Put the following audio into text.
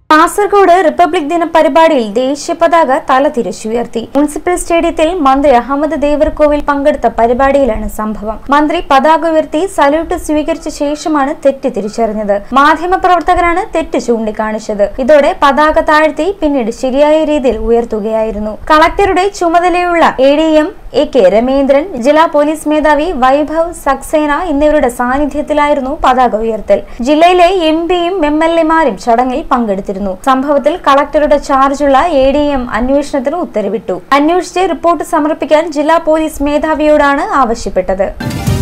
Kasaragod republic ദിന പരിപാടിയിൽ ദേശീയ പതാക തല തിരിച്ചുയർത്തി മുനിസിപ്പൽ സ്റ്റേഡിയത്തിൽ മന്ത്രി അഹമ്മദ് ദേവർകോവിൽ പങ്കെടുത്ത പരിപാടിയിലാണ് സംഭവം മന്ത്രി പതാക ഉയർത്തി സല്യൂട്ട് സ്വീകരിച്ച ശേഷമാണ് തെറ്റ് തിരിച്ചറിഞ്ഞത് മാധ്യമപ്രവർത്തകരാണ് തെറ്റ് ചൂണ്ടിക്കാണിച്ചത് ഇതോടെ പതാക താഴ്ത്തി പിന്നീട് ശരിയായ രീതിയിൽ ഉയർത്തുകയായിരുന്നു കളക്ടറുടെ ചുമതലയുള്ള A D M A K Ramendran ജില്ലാ പോലീസ് മേധാവി വൈഭവ് സക്സേന എന്നിവരുടെ സാന്നിധ്യത്തിലായിരുന്നു പതാക ഉയർത്തൽ ജില്ലയിലെ എം പിയും എം എൽ എമാരും ചടങ്ങിൽ പങ്കെടുത്തിരുന്നു സംഭവത്തിൽ കളക്ടറുടെ ചാർജുള്ള എ ഡി എം അന്വേഷണത്തിന് ഉത്തരവിട്ടു അന്വേഷിച്ച് റിപ്പോർട്ട് സമർപ്പിക്കാൻ ജില്ലാ പോലീസ് മേധാവിയോടാണ് ആവശ്യപ്പെട്ടത്